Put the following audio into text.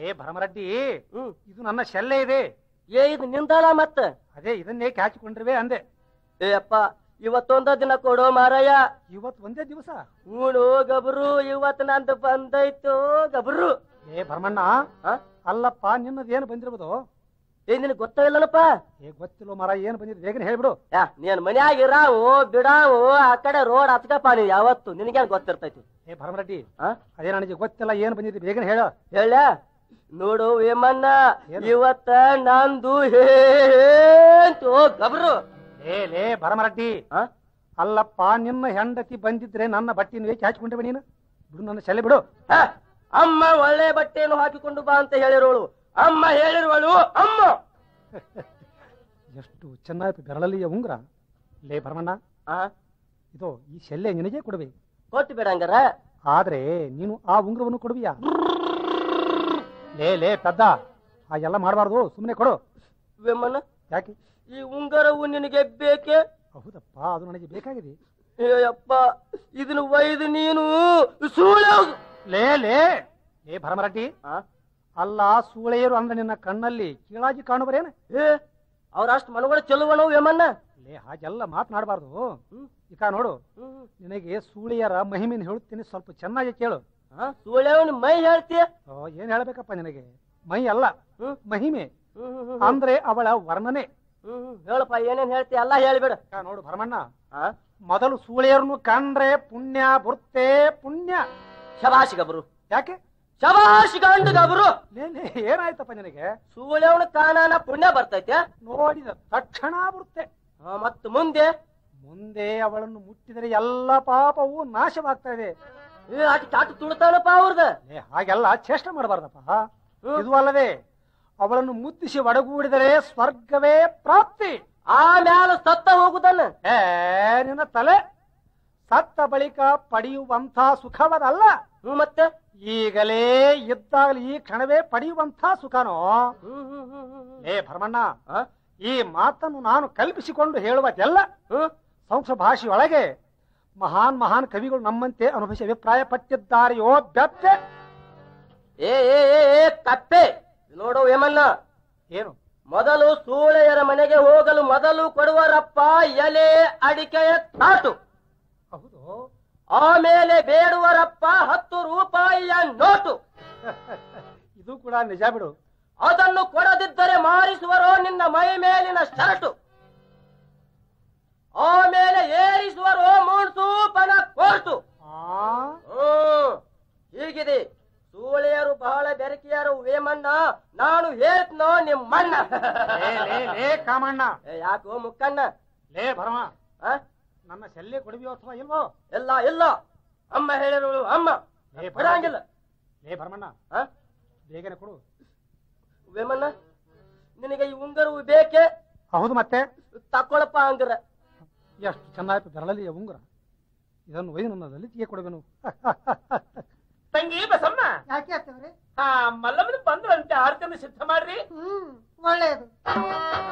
ಏ ಭರಮರೆಡ್ಡಿ ಹ್ಮ್ ಇದು ನನ್ನ ಶೆಲ್ಲೆ ಇದೆ ಏ ಇದು ನಿಂದಳ ಮತ್ತ ಅದೇ ಇದನ್ನೇ ಕ್ಯಾಚಿಕೊಂಡಿರುವೆ ಅಂದೆ ಏ ಅಪ್ಪ ಇವತ್ತೊಂದ ದಿನ ಕೊಡೋ ಮಾರಾಯ ಇವತ್ತು ಒಂದೇ ದಿವಸ ಹೂಣು ಗಬ್ರು ಇವತ್ ನಂದು ಬಂದೈತು ಗಬ್ರು ಏ ಭರಮಣ್ಣ ಆ? ಅಲ್ಲಪ್ಪ ನಿನ್ನದು ಏನು ಬಂದಿರ್ಬೋದು ಏ ನಿನಗ್ ಗೊತ್ತಾಗಿಲ್ಲನಪ್ಪ ಏ ಗೊತ್ತಿಲ್ಲ ಮರ ಏನು ಬಂದಿದ್ದು ಬೇಗನೆ ಹೇಳ್ಬಿಡು ಯಾ ನೀನ್ ಮನ್ಯಾಗ ಇರಾವು ಬಿಡಾವು ಆ ಕಡೆ ರೋಡ್ ಹತ್ಕಪ್ಪ ನೀವು ಯಾವತ್ತು ನಿನಗೇನ್ ಗೊತ್ತಿರ್ತೈತಿ ಏ ಭರಮರೆಡ್ಡಿ ಆ ಅದೇ ನನಗೆ ಗೊತ್ತಿಲ್ಲ ಏನು ಬಂದಿದ್ದು ಬೇಗನೆ ಹೇಳು ಹೇಳ ನೋಡು ವೇಮಣ್ಣ ಏನು? ಇವತ್ತ ನಂದು ಹೇಂತು ಗಬ್ರು ಏ ಲೇ ಭರಮರೆಡ್ಡಿ ಆ? ಅಲ್ಲಪ್ಪ ನಿನ್ನ ಹೆಂಡತಿ ಬಂದಿದ್ರೆ ನನ್ನ ಬಟ್ಟಿನ ವೇಚಿ ಹಾಚಿಕೊಂಡಿವೆ ನೀನು ಬಿಡು ನನ್ನ ಶೆಲ್ಲೆ ಬಿಡು ಹ, ಅಮ್ಮ ಒಳ್ಳೆ ಬಟ್ಟೆಯನ್ನು ಹಾಕಿಕೊಂಡು ಬಾ ಅಂತ ಹೇಳಿರೋಳು ಅಮ್ಮ ಹೇಳಿರುವಳು ಅಮ್ಮ ಎಷ್ಟು ಚೆನ್ನಾಗಿ ಬೆರಳಲ್ಲಿಯ ಉಂಗ್ರ ಲೇ ಭರಮಣ್ಣ ಆ, ಇದು ಈ ಶೆಲ್ಲೆ ನಿನಗೆ ಕೊಡುವೆ ಕೊಟ್ಟು ಬಿಡ ಹಂಗಾರ ಆದ್ರೆ ನೀನು ಆ ಉಂಗ್ರವನ್ನು ಕೊಡುವಿಯಾ ಲೇ ಲೇ ಪೆದ್ದ ಆ ಎಲ್ಲ ಮಾಡಬಾರ್ದು ಸುಮ್ಮನೆ ಕೊಡು ವೇಮಣ್ಣ ಯಾಕೆ ಈ ಉಂಗರವು ನಿನಗೆ ಬೇಕೆ ಹೌದಪ್ಪ ಅದು ನನಗೆ ಬೇಕಾಗಿದೆ ಅಪ್ಪ ಇದನ್ನು ಒಯ್ದು ನೀನು ಸೂಳೆ ಲೇ ಲೇ ಲೇ ಭರಮರೆಡ್ಡಿ ಅಲ್ಲ ಸೂಳೆಯರು ಅಂದ್ರೆ ನಿನ್ನ ಕಣ್ಣಲ್ಲಿ ಕೀಳಾಗಿ ಕಾಣುವರೇನ ಏ ಅವ್ರಷ್ಟು ಮನಗಳು ಚೆಲುವನು ವೇಮಣ್ಣ ಲೇ ಹಾಗೆಲ್ಲ ಮಾತನಾಡಬಾರ್ದು ಹ್ಮ್. ಈಗ ನೋಡು ಹ್ಮ್. ನಿನಗೆ ಸೂಳೆಯರ ಮಹಿಮೆನ ಹೇಳುತ್ತೀನಿ ಸ್ವಲ್ಪ ಚೆನ್ನಾಗಿ ಕೇಳು ಆ, ಸೂಳೆಯವನ ಮೈ ಹೇಳ್ತೀಯ ಓ, ಏನ್ ಹೇಳ್ಬೇಕಪ್ಪ ನಿನಗೆ ಮೈ ಅಲ್ಲ ಹ್ಮ್. ಮಹಿಮೆ ಹ್ಮ್, ಹ್ಮ್, ಹ್ಮ್, ಅಂದ್ರೆ ಅವಳ ವರ್ಣನೆ ಹ್ಮ್, ಹ್ಮ್. ಹೇಳಪ್ಪ ಏನೇನ್ ಹೇಳ್ತೀಯ ಎಲ್ಲ ಹೇಳ್ಬಿಡ ಈಗ ನೋಡು ಭರಮಣ್ಣ ಆ ಮೊದಲು ಸೂಳೆಯರನ್ನು ಕಂಡ್ರೆ ಪುಣ್ಯ ಬುರ್ತೆ ಪುಣ್ಯ ಶಬಾಷ್ ಗಬ್ರು ಯಾಕೆ ಶಬಾಷ್ ಗಂಡು ಗಬ್ರು ಲೇ ಲೇ ಏನಾಯ್ತಪ್ಪ ನಿನಗೆ ಸೂಳೆಯವನ ಕಾಣಾನ ಪುಣ್ಯ ಬರ್ತೈತೆ ನೋಡಿದ ತಕ್ಷಣ ಬರುತ್ತೆ ಆ, ಮತ್ತ್ ಮುಂದೆ ಮುಂದೆ ಅವಳನ್ನು ಮುಟ್ಟಿದರೆ ಎಲ್ಲ ಪಾಪವು ನಾಶವಾಗ್ತಾ ಇದೆ ಏ ಆಟ ಚಾಟ ತುಳ್ತಾನಪ್ಪ ಅವ್ರದ ಲೇ ಹಾಗೆಲ್ಲ ಚೇಷ್ಟೆ ಮಾಡಬಾರ್ದಪ್ಪ ಹ್ಮ್. ಇದು ಅಲ್ಲದೆ ಅವಳನ್ನು ಮುದ್ದಿಸಿ ಒಡಗೂಡಿದರೆ ಸ್ವರ್ಗವೇ ಪ್ರಾಪ್ತಿ ಆಮ್ಯಾಲ ಸತ್ತ ಹೋಗುದನ್ನ ಏ ನಿನ್ನ ತಲೆ ಸತ್ತ ಬಳಿಕ ಪಡೆಯುವಂಥ ಸುಖವದಲ್ಲ ಹ್ಮ್ ಮತ್ತೆ ಈಗಲೇ ಇದ್ದಾಗಲೇ ಈ ಕ್ಷಣವೇ ಪಡೆಯುವಂಥ ಸುಖನೋ ಹ್ಮ್ ಹ್ಮ್ ಹ್ಮ್ ಹ್ಮ್ ಹ್ಮ್. ಏ ಭರಮಣ್ಣ ಆ? ಈ ಮಾತನ್ನು ನಾನು ಕಲ್ಪಿಸಿಕೊಂಡು ಹೇಳುವುದೆಲ್ಲ ಹ್ಮ್ ಸಂಸ್ಕೃತ ಭಾಷೆಯೊಳಗೆ ಮಹಾನ್ ಮಹಾನ್ ಕವಿಗಳು ನಮ್ಮಂತೆ ಅನುಭವಿಸಿ ಅಭಿಪ್ರಾಯ ಪಟ್ಟಿದ್ದಾರೆಯೋ ಬೆತ್ತೆ ಏ ಏ ಏ ಏ ಕಪ್ಪೆ ನೋಡು ಏಮನ್ನ ಏನು ಮೊದಲು ಸೂಳೆಯರ ಮನೆಗೆ ಹೋಗಲು ಮೊದಲು ಕೊಡುವರಪ್ಪ ಎಲೆ ಅಡಿಕೆಯ ತಾಟು ಹೌದು ಆಮೇಲೆ ಬೇಡುವರಪ್ಪ ಹತ್ತು ರೂಪಾಯಿಯ ನೋಟು ಇದು ಕೂಡ ನಿಜ ಬಿಡು ಅದನ್ನು ಕೊಡದಿದ್ದರೆ ಮಾರಿಸುವರೋ ನಿನ್ನ ಮೈ ಮೇಲಿನ ಶರ್ಟು ಆಮೇಲೆ ಏರಿಸುವರೋ ಮೂಣ್ಸೂಪನ ಕೋರ್ಟು ಆ ಹ್ಮ್ ಹೀಗಿದೆ ಸೂಳೆಯರು ಬಹಳ ಬೆರಕಿಯರು ವೇಮಣ್ಣ ನಾನು ಹೇಳ್ತನೋ ನಿಮ್ಮಣ್ಣ ಲೇ ಲೇ ಲೇ ಕಾಮಣ್ಣ ಏ, ಯಾಕೋ ಮುಕ್ಕಣ್ಣ ಲೇ ಭರಮ ಆ? ನನ್ನ ಶಲ್ಯ ಕೊಡಬಿಯೋ ಅಥವಾ ಇಲ್ವೋ ಇಲ್ಲ ಇಲ್ಲ ಅಮ್ಮ ಹೇಳಿರೋಳು ಅಮ್ಮ ಲೇ ಬಿಡಂಗಿಲ್ಲ ಲೇ ಭರಮಣ್ಣ ಆ? ಬೇಗನೆ ಕೊಡು ವೇಮಣ್ಣ ನಿನಗೆ ಈ ಉಂಗರವು ಬೇಕೆ ಹೌದು ಮತ್ತೆ ತಕ್ಕೊಳಪ್ಪ ಹಂಗರ ಎಷ್ಟು ಚೆನ್ನಾಯ್ತು ಬೆರಳಲ್ಲಿ ಉಂಗುರ ಇದನ್ನು ಒಯ್ದು ನನ್ನ ಲಲಿತಿಗೆ ಕೊಡುವೆನು ತಂಗಿ ಬಸಮ್ಮ ಯಾಕೆ ಆಗ್ತವ್ರಿ ಆ ಮಲ್ಲಮ್ಮನ ಬಂದ್ರಂತೆ ಆರ್ತನ ಸಿದ್ಧ ಮಾಡ್ರಿ ಹ್ಮ್ ಒಳ್ಳೇದು